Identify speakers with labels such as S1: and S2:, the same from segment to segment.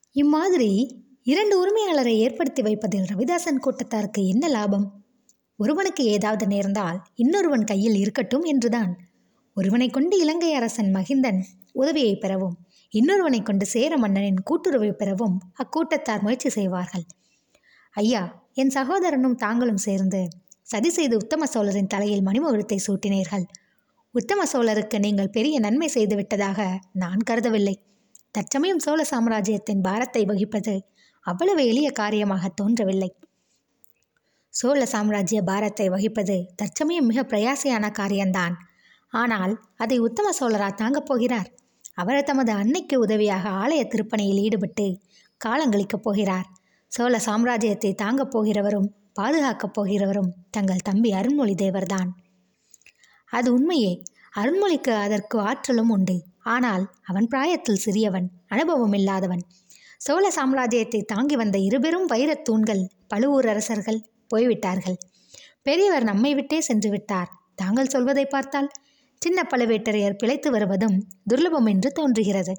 S1: இம்மாதிரி இரண்டு உரிமையாளரை ஏற்படுத்தி வைப்பதில் ரவிதாசன் கூட்டத்தாருக்கு என்ன லாபம் ஒருவனுக்கு ஏதாவது நேர்ந்தால் இன்னொருவன் கையில் இருக்கட்டும் என்றுதான் ஒருவனை கொண்டு இலங்கை அரசன் மகிந்தன் உதவியை பெறவும் இன்னொருவனை கொண்டு சேர மன்னனின் கூட்டுறவை பெறவும் அக்கூட்டத்தார் முயற்சி செய்வார்கள் ஐயா என் சகோதரனும் தாங்களும் சேர்ந்து சதி செய்து உத்தம சோழரின் தலையில் மணிமகுடத்தை சூட்டினீர்கள் உத்தம சோழருக்கு நீங்கள் பெரிய நன்மை செய்து விட்டதாக நான் கருதவில்லை தற்சமயம் சோழ சாம்ராஜ்யத்தின் பாரத்தை வகிப்பது அவ்வளவு எளிய காரியமாக தோன்றவில்லை சோழ சாம்ராஜ்ய பாரத்தை வகிப்பது தற்சமயம் மிக பிரயாசையான காரியம்தான் ஆனால் அதை உத்தம சோழரா தாங்கப் போகிறார் அவர் தமது அன்னைக்கு உதவியாக ஆலய திருப்பணியில் ஈடுபட்டு காலங்களிக்கப் போகிறார் சோழ சாம்ராஜ்யத்தை தாங்கப் போகிறவரும் பாதுகாக்கப் போகிறவரும் தங்கள் தம்பி அருண்மொழி தேவர்தான் அது உண்மையே அருண்மொழிக்கு அதற்கு ஆற்றலும் உண்டு ஆனால் அவன் பிராயத்தில் சிறியவன் அனுபவம் இல்லாதவன் சோழ சாம்ராஜ்யத்தை தாங்கி வந்த இருபெரும் வைரத் தூண்கள் பழுவூர் அரசர்கள் போய்விட்டார்கள் பெரியவர் நம்மை விட்டே சென்று விட்டார் தாங்கள் சொல்வதை பார்த்தால் சின்ன பழுவேட்டரையர் பிழைத்து வருவதும் துர்லபம் என்று தோன்றுகிறது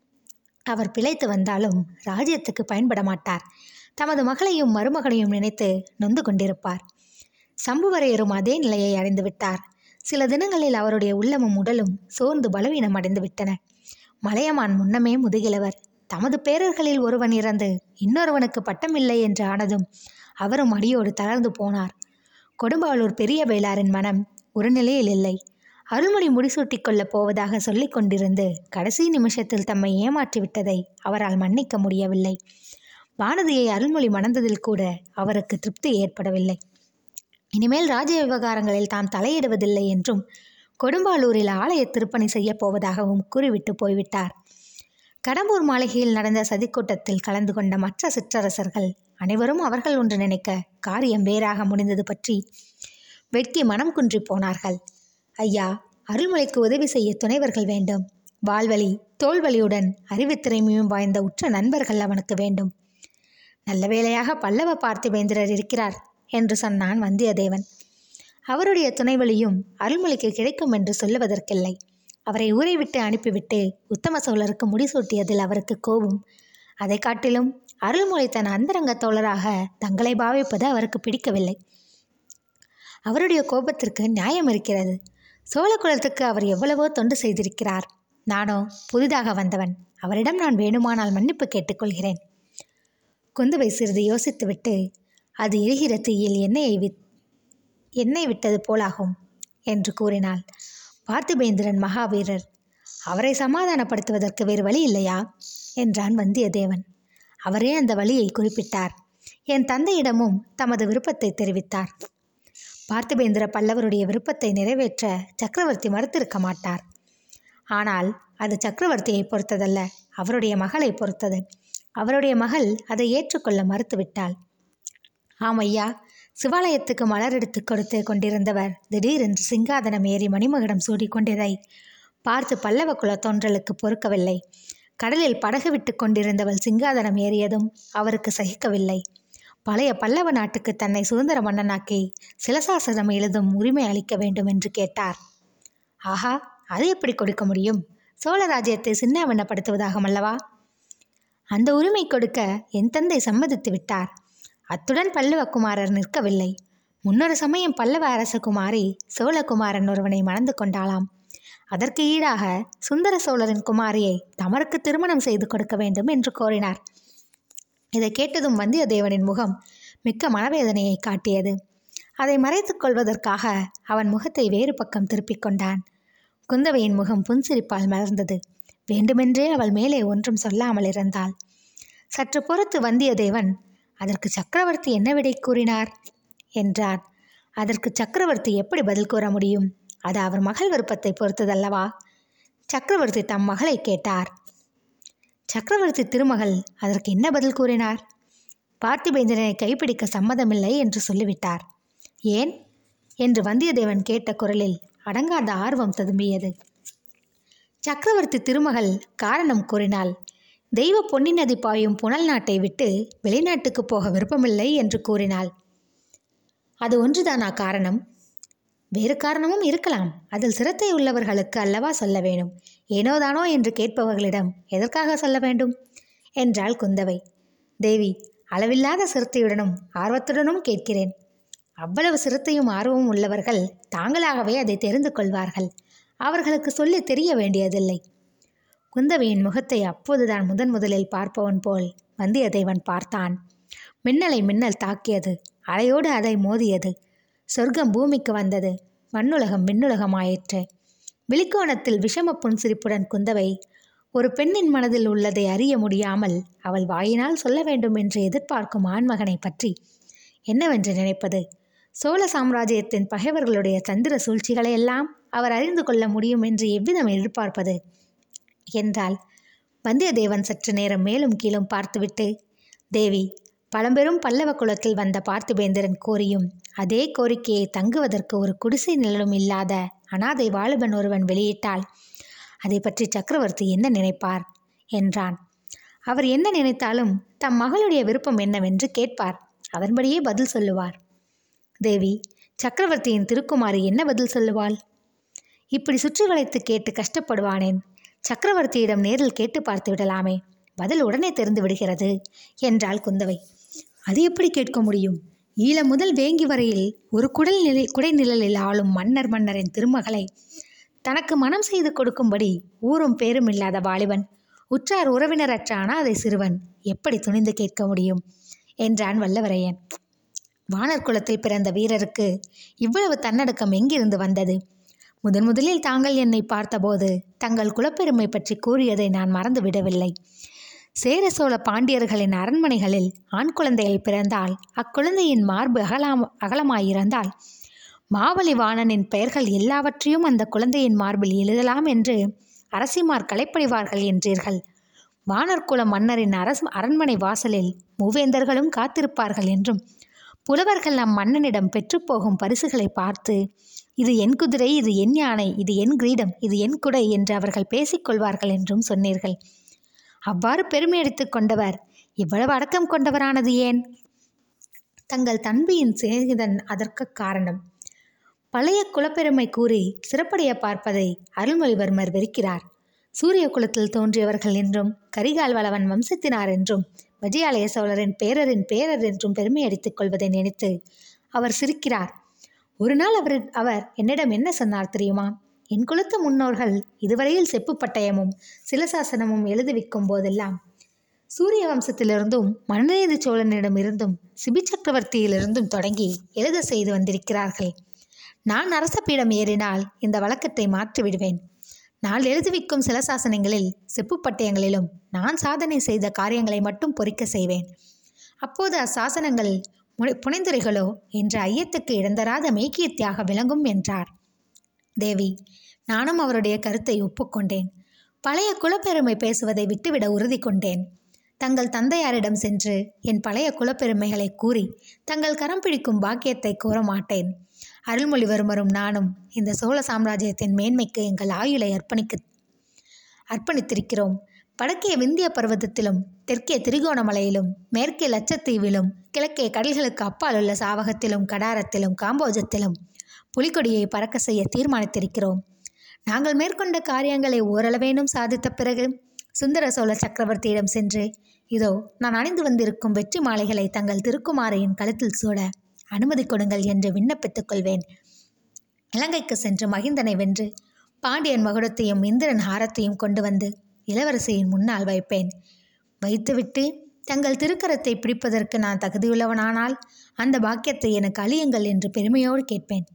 S1: அவர் பிழைத்து வந்தாலும் ராஜ்யத்துக்கு பயன்பட மாட்டார் தமது மகளையும் மருமகனையும் நினைத்து நொந்து கொண்டிருப்பார் சம்புவரையரும் அதே நிலையை அடைந்து விட்டார் சில தினங்களில் அவருடைய உள்ளமும் உடலும் சோர்ந்து பலவீனம் அடைந்து விட்டன மலையமான் முன்னமே முதுகிழவர் தமது பேரர்களில் ஒருவன் இறந்து இன்னொருவனுக்கு பட்டம் இல்லை என்று ஆனதும் அவரும் அடியோடு தளர்ந்து போனார் கொடும்பாளூர் பெரிய வேளாரின் மனம் ஒரு நிலையில் இல்லை அருள்மொழி முடிசூட்டிக் கொள்ளப் போவதாக சொல்லிக் கொண்டிருந்து கடைசி நிமிஷத்தில் தம்மை ஏமாற்றி விட்டதை அவரால் மன்னிக்க முடியவில்லை வானதியை அருள்மொழி மணந்ததில் கூட அவருக்கு திருப்தி ஏற்படவில்லை இனிமேல் ராஜ விவகாரங்களில் தாம் தலையிடுவதில்லை என்றும் கொடும்பாலூரில் ஆலய திருப்பணி செய்யப் போவதாகவும் கூறிவிட்டு போய்விட்டார் கடம்பூர் மாளிகையில் நடந்த சதிக்கூட்டத்தில் கலந்து கொண்ட மற்ற சிற்றரசர்கள் அனைவரும் அவர்கள் ஒன்று நினைக்க காரியம் வேறாக முடிந்தது பற்றி வெட்கி மனம் குன்றி போனார்கள் ஐயா அருள்மொழிக்கு உதவி செய்ய துணைவர்கள் வேண்டும் வால்வழி தோல்வழியுடன் அறிவுத்திறமையும் வாய்ந்த உற்ற நண்பர்கள் அவனுக்கு வேண்டும் நல்ல வேளையாக பல்லவ பார்த்திபேந்திரர் இருக்கிறார் என்று சொன்னான் வந்தியத்தேவன் அவருடைய துணைவழியும் அருள்மொழிக்கு கிடைக்கும் என்று சொல்லுவதற்கில்லை அவரை ஊரை விட்டு அனுப்பிவிட்டு உத்தம சோழருக்கு முடிசூட்டியதில் அவருக்கு கோபம் அதை காட்டிலும் அருள்மொழி தன் அந்தரங்க தோழராக தங்களை பாவிப்பது அவருக்கு பிடிக்கவில்லை அவருடைய கோபத்திற்கு நியாயம் இருக்கிறது சோழ குலத்துக்கு அவர் எவ்வளவோ தொண்டு செய்திருக்கிறார் நானோ புதிதாக வந்தவன் அவரிடம் நான் வேணுமானால் மன்னிப்பு கேட்டுக்கொள்கிறேன் குந்தவை சிறிது யோசித்துவிட்டு அது எரிகிற தீயில் எண்ணெயை வித் எண்ணெய் விட்டது போலாகும் என்று கூறினாள் பார்த்திபேந்திரன் மகாவீரர் அவரை சமாதானப்படுத்துவதற்கு வேறு வழி இல்லையா என்றான் வந்தியத்தேவன் அவரே அந்த வழியை குறிப்பிட்டார் என் தந்தையிடமும் தமது விருப்பத்தை தெரிவித்தார் பார்த்திபேந்திர பல்லவருடைய விருப்பத்தை நிறைவேற்ற சக்கரவர்த்தி மறுத்திருக்க மாட்டார் ஆனால் அது சக்கரவர்த்தியை பொறுத்ததல்ல அவருடைய மகளை பொறுத்தது அவருடைய மகள் அதை ஏற்றுக்கொள்ள மறுத்துவிட்டாள் ஆம் ஐயா சிவாலயத்துக்கு மலர் எடுத்து கொடுத்து கொண்டிருந்தவர் திடீரென்று சிங்காதனம் ஏறி மணிமகுடம் சூடிக்கொண்டதை பார்த்து பல்லவ குல தோன்றலுக்கு பொறுக்கவில்லை கடலில் படகு விட்டு கொண்டிருந்தவள் சிங்காதனம் ஏறியதும் அவருக்கு சகிக்கவில்லை பழைய பல்லவ நாட்டுக்கு தன்னை சுதந்திர மன்னனாக்கி சிலசாசனம் எழுதும் உரிமை அளிக்க வேண்டும் என்று கேட்டார் ஆஹா அது எப்படி கொடுக்க முடியும் சோழ ராஜ்யத்தை சின்னாவண்ணப்படுத்துவதாகும் அல்லவா அந்த உரிமை கொடுக்க என் தந்தை சம்மதித்து விட்டார் அத்துடன் பல்லவகுமாரர் நிற்கவில்லை முன்னொரு சமயம் பல்லவ அரசகுமாரி சோழகுமாரன் ஒருவனை மணந்து கொண்டாளாம் அதற்கு ஈடாக சுந்தர சோழரின் குமாரியை தமருக்கு திருமணம் செய்து கொடுக்க வேண்டும் என்று கோரினார் இதை கேட்டதும் வந்தியத்தேவனின் முகம் மிக்க மனவேதனையை காட்டியது அதை மறைத்துக் கொள்வதற்காக அவன் முகத்தை வேறு பக்கம் திருப்பிக் கொண்டான் குந்தவையின் முகம் புன்சிரிப்பால் மலர்ந்தது வேண்டுமென்றே அவள் மேலே ஒன்றும் சொல்லாமல் இருந்தாள் சற்று பொறுத்து வந்தியத்தேவன் அதற்கு சக்கரவர்த்தி என்ன விடை கூறினார் என்றான் அதற்கு சக்கரவர்த்தி எப்படி பதில் கூற முடியும் அது அவர் மகள் விருப்பத்தை பொறுத்ததல்லவா சக்கரவர்த்தி தம் மகளை கேட்டார் சக்கரவர்த்தி திருமகள் அதற்கு என்ன பதில் கூறினார் பார்த்திபேந்திரனை கைப்பிடிக்க சம்மதமில்லை என்று சொல்லிவிட்டார் ஏன் என்று வந்தியத்தேவன் கேட்ட குரலில் அடங்காத ஆர்வம் ததும்பியது சக்கரவர்த்தி திருமகள் காரணம் கூறினாள் தெய்வ பொன்னி நதி பாயும் புனல் நாட்டை விட்டு வெளிநாட்டுக்கு போக விருப்பமில்லை என்று கூறினாள் அது ஒன்றுதானா காரணம் வேறு காரணமும் இருக்கலாம் அதில் சிரத்தை உள்ளவர்களுக்கு அல்லவா சொல்ல வேணும் ஏனோதானோ என்று கேட்பவர்களிடம் எதற்காக சொல்ல வேண்டும் என்றாள் குந்தவை தேவி அளவில்லாத சிரத்தையுடனும் ஆர்வத்துடனும் கேட்கிறேன் அவ்வளவு சிரத்தையும் ஆர்வமும் உள்ளவர்கள் தாங்களாகவே அதை தெரிந்து கொள்வார்கள் அவர்களுக்கு சொல்லி தெரிய வேண்டியதில்லை குந்தவையின் முகத்தை அப்போதுதான் முதன் முதலில் பார்ப்பவன் போல் வந்தியத்தேவன் பார்த்தான் மின்னலை மின்னல் தாக்கியது அலையோடு அதை மோதியது சொர்க்கம் பூமிக்கு வந்தது மண்ணுலகம் விண்ணுலகமாயிற்று விழிக்கோணத்தில் விஷம புன்சிரிப்புடன் குந்தவை ஒரு பெண்ணின் மனதில் உள்ளதை அறிய முடியாமல் அவள் வாயினால் சொல்ல வேண்டும் என்று எதிர்பார்க்கும் ஆண்மகனை பற்றி என்னவென்று நினைப்பது சோழ சாம்ராஜ்யத்தின் பகைவர்களுடைய தந்திர சூழ்ச்சிகளை எல்லாம் அவர் அறிந்து கொள்ள முடியும் என்று எவ்விதம் எதிர்பார்ப்பது என்றால் வந்தியத்தேவன் சற்று நேரம் மேலும் கீழும் பார்த்துவிட்டு தேவி பழம்பெரும் பல்லவ குலத்தில் வந்த பார்த்திபேந்திரன் கோரியும் அதே கோரிக்கையை தங்குவதற்கு ஒரு குடிசை நிழலும் இல்லாத அனாதை வாலிபன் ஒருவன் வெளியிட்டால் அதை பற்றி சக்கரவர்த்தி என்ன நினைப்பார் என்றான் அவர் என்ன நினைத்தாலும் தம் மகளுடைய விருப்பம் என்னவென்று கேட்பார் அதன்படியே பதில் சொல்லுவார் தேவி சக்கரவர்த்தியின் திருக்குமாரி என்ன பதில் சொல்லுவாள் இப்படி சுற்றி வளைத்து கேட்டு கஷ்டப்படுவானேன் சக்கரவர்த்தியிடம் நேரில் கேட்டு பார்த்து விடலாமே பதில் உடனே தெரிந்து விடுகிறது என்றாள் குந்தவை அது எப்படி கேட்க முடியும் ஈழம் முதல் வேங்கி வரையில் ஒரு குடல் நிலை குடைநிழலில் ஆளும் மன்னர் மன்னரின் திருமகளை தனக்கு மனம் செய்து கொடுக்கும்படி ஊரும் பேரும் இல்லாத வாலிபன் உற்றார் உறவினரற்ற அனாதை சிறுவன் எப்படி துணிந்து கேட்க முடியும் என்றான் வல்லவரையன் வானர் குலத்தில் பிறந்த வீரருக்கு இவ்வளவு தன்னடக்கம் எங்கிருந்து வந்தது முதன் முதலில் தாங்கள் என்னை பார்த்தபோது தங்கள் குலப்பெருமை பற்றி கூறியதை நான் மறந்துவிடவில்லை சேர சோழ பாண்டியர்களின் அரண்மனைகளில் ஆண் குழந்தைகள் பிறந்தால் அக்குழந்தையின் மார்பு அகலாம் அகலமாயிருந்தால் மாவலி வாணனின் பெயர்கள் எல்லாவற்றையும் அந்த குழந்தையின் மார்பில் எழுதலாம் என்று அரசிமார் கலைப்படிவார்கள் என்றீர்கள் வானர்குல மன்னரின் அரசு அரண்மனை வாசலில் மூவேந்தர்களும் காத்திருப்பார்கள் என்றும் புலவர்கள் நம் மன்னனிடம் பெற்றுப்போகும் பரிசுகளை பார்த்து இது என் குதிரை இது என் யானை இது என் கிரீடம் இது என் குடை என்று அவர்கள் பேசிக்கொள்வார்கள் என்றும் சொன்னீர்கள் அவ்வாறு பெருமை எடுத்துக் கொண்டவர் இவ்வளவு அடக்கம் கொண்டவரானது ஏன் தங்கள் தன்பியின் சிநேகிதன் அதற்கு காரணம் பழைய குலப்பெருமை கூறி சிறப்படைய பார்ப்பதை அருள்மொழிவர்மர் வெறுக்கிறார் சூரிய குலத்தில் தோன்றியவர்கள் என்றும் கரிகால் வளவன் வம்சத்தினார் என்றும் விஜயாலய சோழரின் பேரரின் பேரர் என்றும் பெருமை அடித்துக் கொள்வதை நினைத்து அவர் சிரிக்கிறார் ஒரு நாள் அவர் அவர் என்னிடம் என்ன சொன்னார் தெரியுமா என் குலத்து முன்னோர்கள் இதுவரையில் செப்பு பட்டயமும் சிலசாசனமும் எழுதுவிக்கும் போதெல்லாம் சூரிய வம்சத்திலிருந்தும் மனுநீதி சோழனிடமிருந்தும் சிபி சக்கரவர்த்தியிலிருந்தும் தொடங்கி எழுத செய்து வந்திருக்கிறார்கள் நான் அரச பீடம் ஏறினால் இந்த வழக்கத்தை மாற்றி விடுவேன் நான் எழுதுவிக்கும் சிலசாசனங்களில் செப்பு பட்டயங்களிலும் நான் சாதனை செய்த காரியங்களை மட்டும் பொறிக்க செய்வேன் அப்போது அச்சாசனங்கள் புனைந்துரைகளோ என்ற ஐயத்துக்கு இடந்தராத மேக்கியத்தியாக விளங்கும் என்றார் தேவி நானும் அவருடைய கருத்தை ஒப்புக்கொண்டேன் பழைய குலப்பெருமை பேசுவதை விட்டுவிட உறுதி கொண்டேன் தங்கள் தந்தையாரிடம் சென்று என் பழைய குலப்பெருமைகளை கூறி தங்கள் கரம் பிடிக்கும் பாக்கியத்தை கூற மாட்டேன் அருள்மொழிவர்மரும் நானும் இந்த சோழ சாம்ராஜ்யத்தின் மேன்மைக்கு எங்கள் ஆயுளை அர்ப்பணிக்க அர்ப்பணித்திருக்கிறோம் வடக்கே விந்திய பர்வதத்திலும் தெற்கே திரிகோணமலையிலும் மேற்கே லட்சத்தீவிலும் கிழக்கே கடல்களுக்கு அப்பால் உள்ள சாவகத்திலும் கடாரத்திலும் காம்போஜத்திலும் புலிக்கொடியை பறக்க செய்ய தீர்மானித்திருக்கிறோம் நாங்கள் மேற்கொண்ட காரியங்களை ஓரளவேனும் சாதித்த பிறகு சுந்தர சோழ சக்கரவர்த்தியிடம் சென்று இதோ நான் அணிந்து வந்திருக்கும் வெற்றி மாலைகளை தங்கள் திருக்குமாரையின் கழுத்தில் சூட அனுமதி கொடுங்கள் என்று விண்ணப்பித்துக் கொள்வேன் இலங்கைக்கு சென்று மகிந்தனை வென்று பாண்டியன் மகுடத்தையும் இந்திரன் ஹாரத்தையும் கொண்டு வந்து இளவரசியின் முன்னால் வைப்பேன் வைத்துவிட்டு தங்கள் திருக்கரத்தை பிடிப்பதற்கு நான் தகுதியுள்ளவனானால் அந்த பாக்கியத்தை எனக்கு அழியுங்கள் என்று பெருமையோடு கேட்பேன்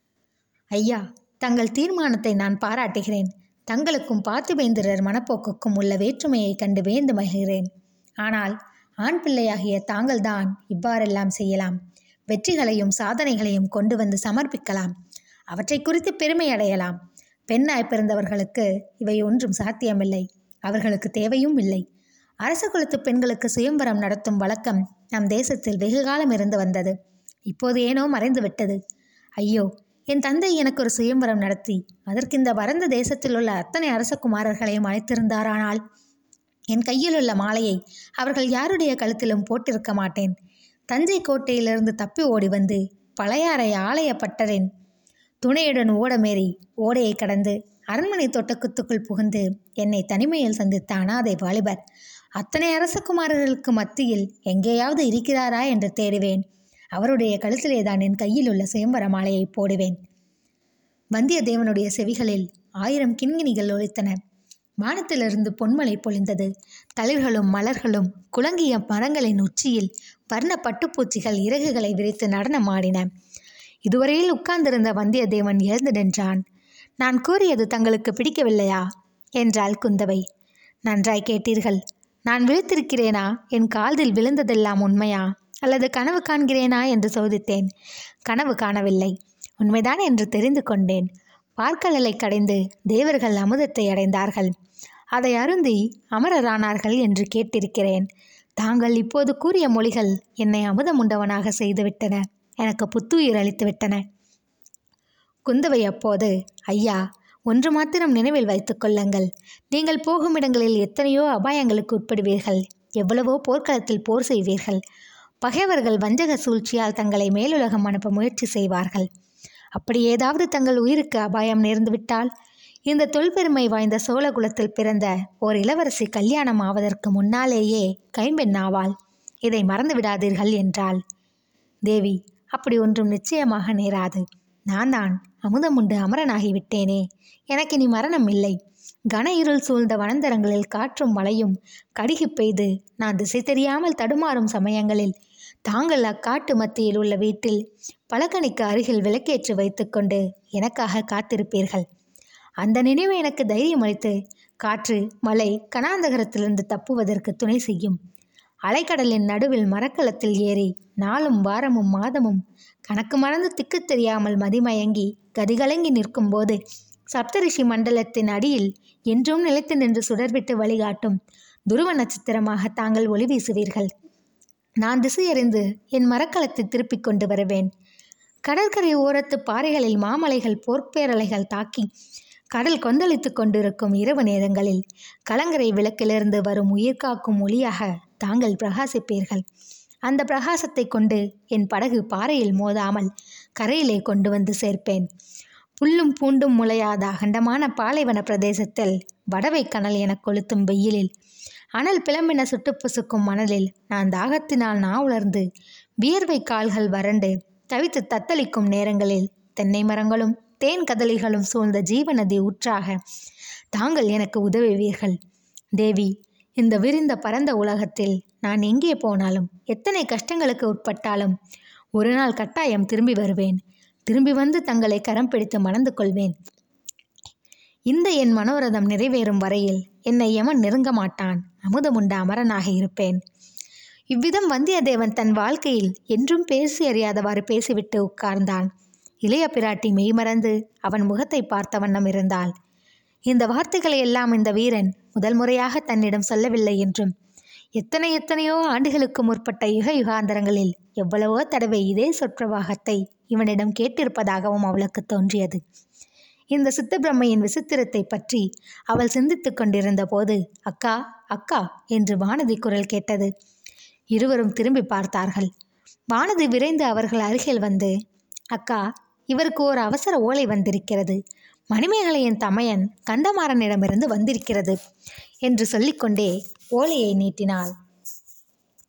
S1: ஐயா தங்கள் தீர்மானத்தை நான் பாராட்டுகிறேன் தங்களுக்கும் பார்த்திபேந்திரர் மனப்போக்குக்கும் உள்ள வேற்றுமையை கண்டு வேந்து மகிழ்கிறேன் ஆனால் ஆண் பிள்ளையாகிய தாங்கள்தான் இவ்வாறெல்லாம் செய்யலாம் வெற்றிகளையும் சாதனைகளையும் கொண்டு வந்து சமர்ப்பிக்கலாம் அவற்றை குறித்து பெருமை அடையலாம் பெண்ணாய் பிறந்தவர்களுக்கு இவை ஒன்றும் சாத்தியமில்லை அவர்களுக்கு தேவையும் இல்லை அரச குலத்து பெண்களுக்கு சுயம்பரம் நடத்தும் வழக்கம் நம் தேசத்தில் வெகு காலம் இருந்து வந்தது இப்போது ஏனோ மறைந்து விட்டது ஐயோ என் தந்தை எனக்கு ஒரு சுயம்பரம் நடத்தி அதற்கு இந்த வறந்த தேசத்தில் உள்ள அத்தனை அரசகுமாரர்களையும் அழைத்திருந்தாரானால் என் கையில் உள்ள மாலையை அவர்கள் யாருடைய கழுத்திலும் போட்டிருக்க மாட்டேன் தஞ்சை கோட்டையிலிருந்து தப்பி ஓடி வந்து பழையாறை ஆலய பட்டரின் துணையுடன் ஓடமேறி ஓடையை கடந்து அரண்மனை தோட்டக்குத்துக்குள் புகுந்து என்னை தனிமையில் சந்தித்த அனாதை வாலிபர் அத்தனை அரசகுமாரர்களுக்கு மத்தியில் எங்கேயாவது இருக்கிறாரா என்று தேடுவேன் அவருடைய கழுத்திலே தான் என் கையில் உள்ள சுயம்பர மாலையை போடுவேன் வந்தியத்தேவனுடைய செவிகளில் ஆயிரம் கிண்கிணிகள் ஒலித்தன வானத்திலிருந்து பொன்மலை பொழிந்தது தளிர்களும் மலர்களும் குலங்கிய மரங்களின் உச்சியில் வர்ண பட்டுப்பூச்சிகள் இறகுகளை விரித்து நடனமாடின இதுவரையில் உட்கார்ந்திருந்த வந்தியத்தேவன் எழுந்து நின்றான் நான் கூறியது தங்களுக்கு பிடிக்கவில்லையா என்றாள் குந்தவை நன்றாய் கேட்டீர்கள் நான் விழித்திருக்கிறேனா என் காதில் விழுந்ததெல்லாம் உண்மையா அல்லது கனவு காண்கிறேனா என்று சோதித்தேன் கனவு காணவில்லை உண்மைதான் என்று தெரிந்து கொண்டேன் பார்க்கடலை கடைந்து தேவர்கள் அமுதத்தை அடைந்தார்கள் அதை அருந்தி அமரரானார்கள் என்று கேட்டிருக்கிறேன் தாங்கள் இப்போது கூறிய மொழிகள் என்னை அமுதமுண்டவனாக செய்துவிட்டன எனக்கு புத்துயிர் அளித்து விட்டன குந்தவை அப்போது ஐயா ஒன்று மாத்திரம் நினைவில் வைத்துக் கொள்ளுங்கள் நீங்கள் போகும் இடங்களில் எத்தனையோ அபாயங்களுக்கு உட்படுவீர்கள் எவ்வளவோ போர்க்களத்தில் போர் செய்வீர்கள் பகைவர்கள் வஞ்சக சூழ்ச்சியால் தங்களை மேலுலகம் அனுப்ப முயற்சி செய்வார்கள் அப்படி ஏதாவது தங்கள் உயிருக்கு அபாயம் நேர்ந்துவிட்டால் இந்த தொல்பெருமை வாய்ந்த சோழகுலத்தில் பிறந்த ஓர் இளவரசி கல்யாணம் ஆவதற்கு முன்னாலேயே கைம்பெண் ஆவாள் இதை மறந்து விடாதீர்கள் என்றாள் தேவி அப்படி ஒன்றும் நிச்சயமாக நேராது நான் தான் அமுதமுண்டு அமரனாகிவிட்டேனே எனக்கு இனி மரணம் இல்லை கன இருள் சூழ்ந்த வனந்தரங்களில் காற்றும் மழையும் கடிகி பெய்து நான் திசை தெரியாமல் தடுமாறும் சமயங்களில் தாங்கள் அக்காட்டு மத்தியில் உள்ள வீட்டில் பலகணிக்கு அருகில் விளக்கேற்றி வைத்துக்கொண்டு எனக்காக காத்திருப்பீர்கள் அந்த நினைவு எனக்கு தைரியம் அளித்து காற்று மலை கனாந்தகரத்திலிருந்து தப்புவதற்கு துணை செய்யும் அலைக்கடலின் நடுவில் மரக்கலத்தில் ஏறி நாளும் வாரமும் மாதமும் கணக்கு மறந்து திக்கு தெரியாமல் மதிமயங்கி கதிகலங்கி நிற்கும்போது சப்தரிஷி மண்டலத்தின் அடியில் என்றும் நிலைத்து நின்று சுடர்விட்டு வழிகாட்டும் துருவ நட்சத்திரமாக தாங்கள் ஒளி வீசுவீர்கள் நான் திசையறிந்து என் மரக்கலத்தை திருப்பிக் கொண்டு வருவேன் கடற்கரை ஓரத்து பாறைகளில் மாமலைகள் போர்ப்பேரலைகள் தாக்கி கடல் கொந்தளித்து கொண்டிருக்கும் இரவு நேரங்களில் கலங்கரை விளக்கிலிருந்து வரும் உயிர்காக்கும் ஒளியாக தாங்கள் பிரகாசிப்பீர்கள் அந்த பிரகாசத்தை கொண்டு என் படகு பாறையில் மோதாமல் கரையிலே கொண்டு வந்து சேர்ப்பேன் புல்லும் பூண்டும் முளையாத அகண்டமான பாலைவன பிரதேசத்தில் வடவை கனல் என கொளுத்தும் வெயிலில் அனல் பிளம்பின சுட்டு புசுக்கும் மணலில் நான் தாகத்தினால் நா உலர்ந்து வியர்வை கால்கள் வறண்டு தவித்து தத்தளிக்கும் நேரங்களில் தென்னை மரங்களும் தேன் கதலிகளும் சூழ்ந்த ஜீவநதி ஊற்றாக தாங்கள் எனக்கு உதவுவீர்கள் தேவி இந்த விரிந்த பரந்த உலகத்தில் நான் எங்கே போனாலும் எத்தனை கஷ்டங்களுக்கு உட்பட்டாலும் ஒரு நாள் கட்டாயம் திரும்பி வருவேன் திரும்பி வந்து தங்களை கரம் பிடித்து மணந்து கொள்வேன் இந்த என் மனோரதம் நிறைவேறும் வரையில் என்னை எவன் நெருங்க மாட்டான் அமுதமுண்ட அமரனாக இருப்பேன் இவ்விதம் வந்தியத்தேவன் தன் வாழ்க்கையில் என்றும் பேசி அறியாதவாறு பேசிவிட்டு உட்கார்ந்தான் இளைய பிராட்டி மெய்மறந்து அவன் முகத்தை பார்த்த வண்ணம் இருந்தாள் இந்த வார்த்தைகளை எல்லாம் இந்த வீரன் முதல் முறையாக தன்னிடம் சொல்லவில்லை என்றும் எத்தனை எத்தனையோ ஆண்டுகளுக்கு முற்பட்ட யுக யுகாந்தரங்களில் எவ்வளவோ தடவை இதே சொற்பிரவாகத்தை இவனிடம் கேட்டிருப்பதாகவும் அவளுக்கு தோன்றியது இந்த சித்தபிரம்மையின் விசித்திரத்தை பற்றி அவள் சிந்தித்துக் கொண்டிருந்த போது அக்கா அக்கா என்று வானதி குரல் கேட்டது இருவரும் திரும்பி பார்த்தார்கள் வானதி விரைந்து அவர்கள் அருகில் வந்து அக்கா இவருக்கு ஒரு அவசர ஓலை வந்திருக்கிறது மணிமேகலையின் தமையன் கந்தமாறனிடமிருந்து வந்திருக்கிறது என்று சொல்லிக்கொண்டே ஓலையை நீட்டினாள்